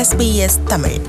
SBS Tamil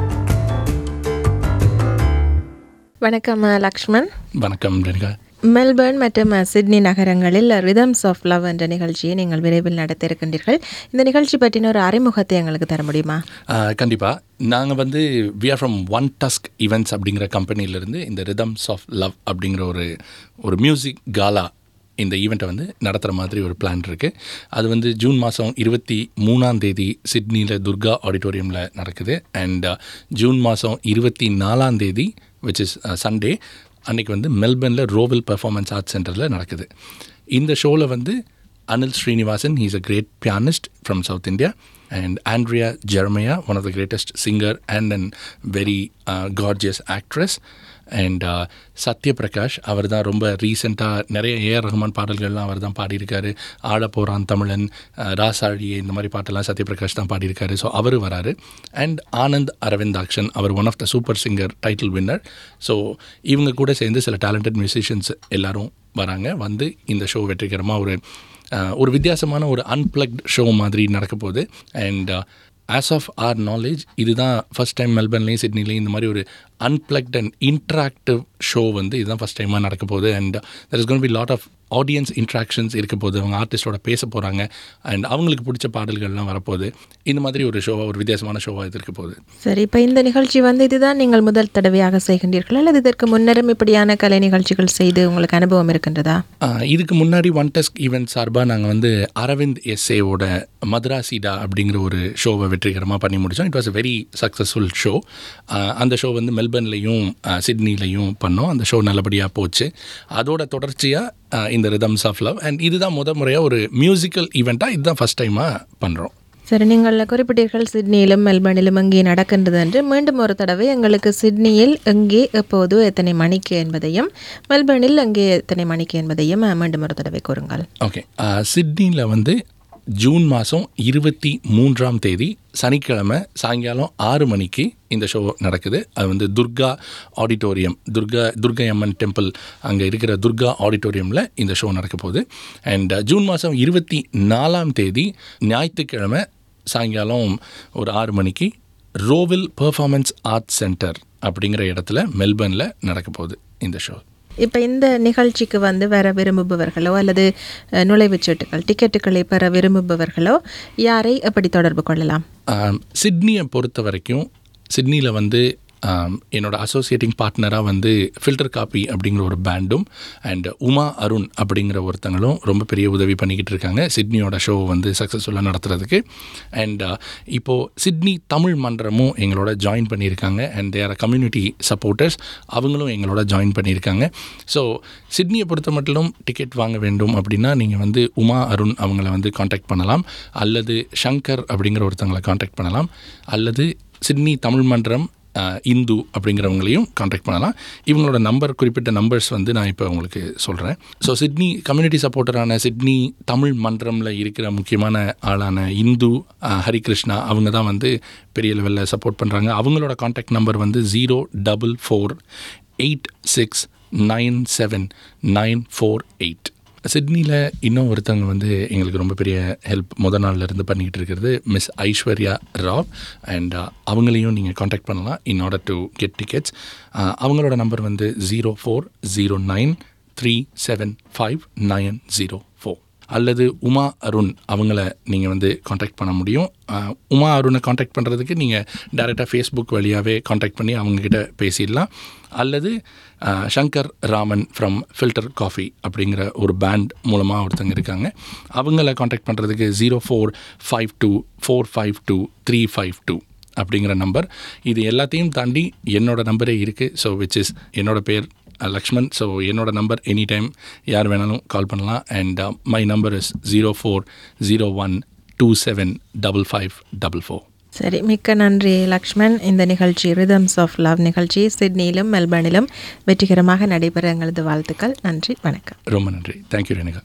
வணக்கம் அஹ், லக்ஷ்மண் வணக்கம் Renuka Melbourne மற்றும் அஹ், சிட்னி நகரங்களில் ரிதம்ஸ் ஆஃப் லவ் என்ற நிகழ்ச்சியை நீங்கள் விரைவில் நடத்த இருக்கின்றீர்கள் இந்த நிகழ்ச்சி பற்றின ஒரு அறிமுகத்தை எங்களுக்கு தர முடியுமா கண்டிப்பாக நாங்கள் வந்து we are from One Tusk Events அப்படிங்கிற கம்பெனியிலேருந்து இந்த ரிதம்ஸ் ஆஃப் லவ் அப்படிங்கிற ஒரு ஒரு மியூசிக் காலா இந்த ஈவெண்ட்டை வந்து நடத்துகிற மாதிரி ஒரு பிளான் இருக்குது அது வந்து ஜூன் மாதம் இருபத்தி மூணாம் தேதி சிட்னியில் துர்கா ஆடிட்டோரியமில் நடக்குது அண்ட் ஜூன் மாதம் இருபத்தி நாலாம் தேதி விச் இஸ் சண்டே அன்னைக்கு வந்து மெல்பர்னில் ரோவல் பெர்ஃபார்மன்ஸ் ஆர்ட்ஸ் சென்டரில் நடக்குது இந்த ஷோவில் வந்து Anil Srinivasan, he's a great pianist from South India, and Andrea Jeremiah, one of the greatest singer and a very uh, gorgeous actress. And Satya Prakash அவர் தான் ரொம்ப ரீசெண்டாக நிறைய ஏஆர் ரஹ்மான் பாடல்கள்லாம் அவர் தான் பாடியிருக்காரு ஆட போகிறான் தமிழன் அஹ், ராசாழியே இந்த மாதிரி பாட்டெல்லாம் சத்ய பிரகாஷ் தான் பாடியிருக்காரு ஸோ அவர் வராரு அண்ட் ஆனந்த் அரவிந்தாக்ஷன் அவர் one of the Super Singer title winner so இவங்க கூட சேர்ந்து சில டேலண்டட் மியூசிஷியன்ஸ் எல்லாரும் வராங்க வந்து இந்த ஷோ வெற்றிகரமாக ஒரு அஹ், ஒரு வித்தியாசமான ஒரு அன்பிளக்ட் ஷோ மாதிரி நடக்க போகுது and as of our knowledge இதுதான் ஃபஸ்ட் டைம் மெல்பர்ன்லேயும் சிட்னிலையும் இந்த மாதிரி ஒரு அன்பிளக்ட் அண்ட் இன்ட்ராக்டிவ் ஷோ வந்து இதுதான் ஃபஸ்ட் டைமாக நடக்க போகுது and there is gonna be lot of audience interactions இருக்க போகுது அவங்க ஆர்டிஸ்டோட பேச போகிறாங்க அண்ட் அவங்களுக்கு பிடிச்ச பாடல்கள்லாம் வரப்போகுது இந்த மாதிரி ஒரு ஷோவாக ஒரு வித்தியாசமான ஷோவாக இது இருக்க போகுது சரி இப்போ இந்த நிகழ்ச்சி வந்து இதுதான் நீங்கள் முதல் தடவையாக செய்கின்றீர்கள் அல்லது இதற்கு முன்னரும் இப்படியான கலை நிகழ்ச்சிகள் செய்து உங்களுக்கு அனுபவம் இருக்கின்றதா ஆஹ் இதுக்கு முன்னாடி ஒன் டெஸ்க் ஈவெண்ட் சார்பாக நாங்கள் வந்து அரவிந்த் எஸ்ஏவோட மதுராசிடா அப்படிங்கிற ஒரு ஷோவை வெற்றிகரமாக பண்ணி முடித்தோம் it was a very successful show அந்த ஷோ வந்து மெல்பர்ன்லேயும் சிட்னிலையும் பண்ணோம் அந்த ஷோ நல்லபடியாக போச்சு அதோட தொடர்ச்சியாக இந்த ரிதம்ஸ் ஆஃப் லவ் அண்ட் இதுதான் முத முறையாக ஒரு மியூசிக்கல் ஈவெண்ட்டாக இதுதான் ஃபஸ்ட் டைமாக பண்ணுறோம் சரி நீங்கள் குறிப்பிட்டீர்கள் சிட்னியிலும் மெல்பர்னிலும் எங்கே நடக்கின்றது என்று மீண்டும் ஒரு தடவை எங்களுக்கு சிட்னியில் எங்கே எப்போது எத்தனை மணிக்கு என்பதையும் மெல்பர்னில் எங்கே எத்தனை மணிக்கு என்பதையும் அஹ், மீண்டும் ஒரு தடவை கூறுங்கள் ஓகே சிட்னியில் வந்து ஜூன் மாதம் இருபத்தி மூன்றாம் தேதி சனிக்கிழமை சாயங்காலம் ஆறு மணிக்கு இந்த ஷோ நடக்குது அது வந்து துர்கா ஆடிட்டோரியம் துர்கா துர்கை அம்மன் டெம்பிள் அங்கே இருக்கிற துர்கா ஆடிட்டோரியமில் இந்த ஷோ நடக்க போகுது அண்ட் ஜூன் மாதம் இருபத்தி நாலாம் தேதி ஞாயிற்றுக்கிழமை சாயங்காலம் ஒரு ஆறு மணிக்கு ரோவில் பெர்ஃபார்மன்ஸ் ஆர்ட் சென்டர் அப்படிங்கிற இடத்துல மெல்பர்னில் நடக்க போகுது இந்த ஷோ இப்போ இந்த நிகழ்ச்சிக்கு வந்து வர விரும்புபவர்களோ அல்லது அஹ், நுழைவுச் சீட்டுகள் டிக்கெட்டுகளை பெற விரும்புபவர்களோ யாரை எப்படி தொடர்பு கொள்ளலாம் ஆம், சிட்னியை பொறுத்த வரைக்கும் சிட்னியில் வந்து ஆம், என்னோட அசோசியேட்டிங் பார்ட்னராக வந்து ஃபில்டர் காப்பி அப்படிங்கிற ஒரு பேண்டும் அண்ட் உமா அருண் அப்படிங்கிற ஒருத்தங்களும் ரொம்ப பெரிய உதவி பண்ணிக்கிட்டு இருக்காங்க சிட்னியோட ஷோ வந்து சக்ஸஸ்ஃபுல்லாக நடத்துறதுக்கு அண்ட் இப்போது சிட்னி தமிழ் மன்றமும் எங்களோட ஜாயின் பண்ணியிருக்காங்க அண்ட் தேர் கம்யூனிட்டி சப்போர்ட்டர்ஸ் அவங்களும் எங்களோட ஜாயின் பண்ணியிருக்காங்க ஸோ சிட்னியை பொறுத்த மட்டும் டிக்கெட் வாங்க வேண்டும் அப்படின்னா நீங்கள் வந்து உமா அருண் அவங்கள வந்து காண்டாக்ட் பண்ணலாம் அல்லது சங்கர் அப்படிங்கிற ஒருத்தங்களை காண்டாக்ட் பண்ணலாம் அல்லது சிட்னி தமிழ் மன்றம் அஹ், இந்து அப்படிங்கிறவங்களையும் காண்டாக்ட் பண்ணலாம் இவங்களோட நம்பர் குறிப்பிட்ட நம்பர்ஸ் வந்து நான் இப்போ உங்களுக்கு சொல்கிறேன் ஸோ சிட்னி கம்யூனிட்டி சப்போர்ட்டரான சிட்னி தமிழ் மன்றமில் இருக்கிற முக்கியமான ஆளான இந்து அஹ், ஹரிகிருஷ்ணா அவங்க தான் வந்து பெரிய லெவலில் சப்போர்ட் பண்ணுறாங்க அவங்களோட காண்டாக்ட் நம்பர் வந்து zero double four eight six nine seven nine four eight சிட்னியில் இன்னும் ஒருத்தவங்க வந்து எங்களுக்கு ரொம்ப பெரிய ஹெல்ப் முத நாள்ல இருந்து பண்ணிக்கிட்டு இருக்கிறது மிஸ் ஐஸ்வர்யா ராவ் அண்ட் அவங்களையும் நீங்கள் காண்டாக்ட் பண்ணலாம் in order to get tickets அவங்களோட நம்பர் வந்து zero four zero nine three seven five nine zero four அல்லது உமா அருண் அவங்கள நீங்கள் வந்து காண்டாக்ட் பண்ண முடியும் அஹ், உமா அருணை காண்டாக்ட் பண்ணுறதுக்கு நீங்கள் டேரெக்டாக ஃபேஸ்புக் வழியாகவே காண்டாக்ட் பண்ணி அவங்கக்கிட்ட பேசிடலாம் அல்லது அஹ், Shankar Raman from Filter Coffee அப்படிங்கிற ஒரு பேண்ட் மூலமாக ஒருத்தங்க இருக்காங்க அவங்கள காண்டாக்ட் பண்ணுறதுக்கு zero four five two four five two three five two அப்படிங்கிற நம்பர் இது எல்லாத்தையும் தாண்டி என்னோட நம்பரே இருக்குது ஸோ விச் இஸ் என்னோட பேர் அஹ், லக்ஷ்மண் ஸோ என்னோட நம்பர் எனி டைம் யார் வேணாலும் கால் பண்ணலாம் and my number is zero four zero one two seven double five double four சரி மிக்க நன்றி லக்ஷ்மண் இந்த நிகழ்ச்சி ரிதம்ஸ் ஆஃப் லவ் நிகழ்ச்சி சிட்னியிலும் மெல்பர்னிலும் வெற்றிகரமாக நடைபெற எங்களது வாழ்த்துக்கள் நன்றி வணக்கம் ரொம்ப நன்றி தேங்க்யூ ரேணுகா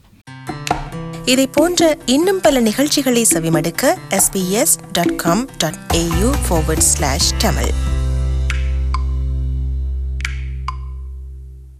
இதை போன்ற இன்னும் பல நிகழ்ச்சிகளை செவிமடுக்க sbs.com.au forward slash tamil